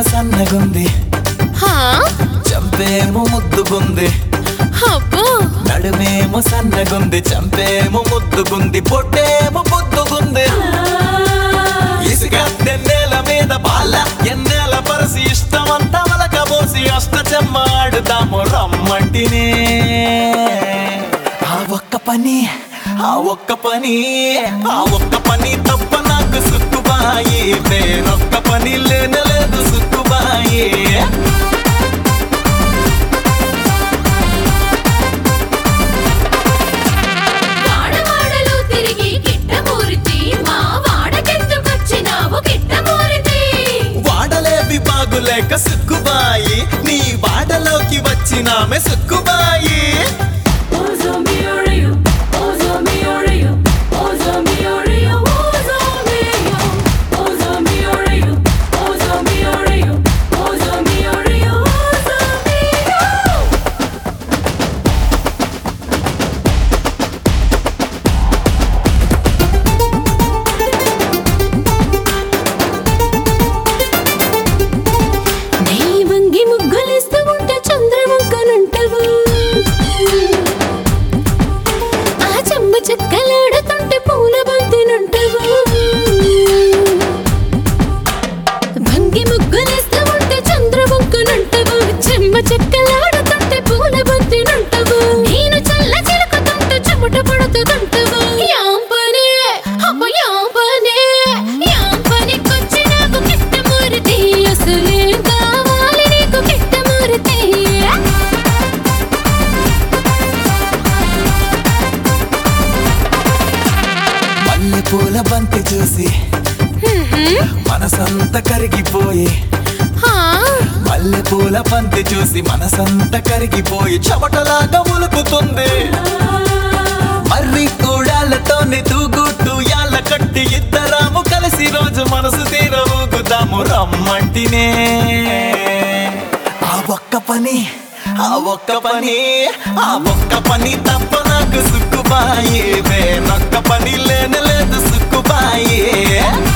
సన్నగుంది హా చంపేమో ముద్దుగుంది అబ్బో నడుమేమో సన్నగుంది చంపేమో ముద్దుగుంది పొట్టేమో పొద్దుగుంది ఇసుక తెన్నేల మీద బాల ఎన్నేల పరసి ఇష్టమంతా వలకబోసి అష్ట చెమ్మాడుదాము రమ్మంటినే ఆ ఒక్క పని ఆ ఒక్క పని ఆ ఒక్క పని తప్ప నాకు సుక్కుబాయి వేరొక్క పని లేనలేదు సుక్కుబాయి వాడవాడలు తిరిగి గిట్టమూరితి మా వాడకెందుకొచ్చినావు గిట్టమూరితి వాడలేవి బాగులేక సుక్కుబాయి నీ వాడలోకి వచ్చినామె సుక్కుబాయి ఓజో మియోరియో ఓజో మియోరియో ఓజో మియోరియో ఓజో మియోరియో ఓజో మియోరియో ఓజో మియోరియో ఓజో మియోరియో ఓజో మియోరియో నీ వంగి ముగ్గులేస్తూ ఉంటే చంద్రముక్కనుంటవు ఆ చెమ్మ చెక్కలాడుతుంటే పూల బంతినుంటవు వంగి ముగ్గులేస్తూ ఉంటే చంద్రముక్కనుంటవు చెమ్మ చెక్కలాడుతుంటే పూల బంతినుంటవు నేను చల్ల చిలుకుతుంటే చెమట పడుతుంటవు యాంపనే అమ్మ యాంపనే యాంపనికొచ్చి నాకు కిట్టమూరితే అసలేం కావాలి నీకు కిట్టమూరితే మల్లె పూల బంతి చూసి మనసంత కరిగిపోయి మల్లె పూల బంతి చూసి మనసంత కరిగిపోయి చెమటలాగా ఉలుకుతుంది మర్రి కూడాలతోని తూగుట్టు యాళ్ళ కట్టి ఇద్దరాము కలిసి రోజు మనసు తీర ఊగుదాము రమ్మంటినే ఆ ఒక్క పని ఆ ఒక్క పని ఆ ఒక్క పని తప్ప నాకు సుక్కుబాయి వేరొక్క పని లేని లేదు సుక్కుబాయి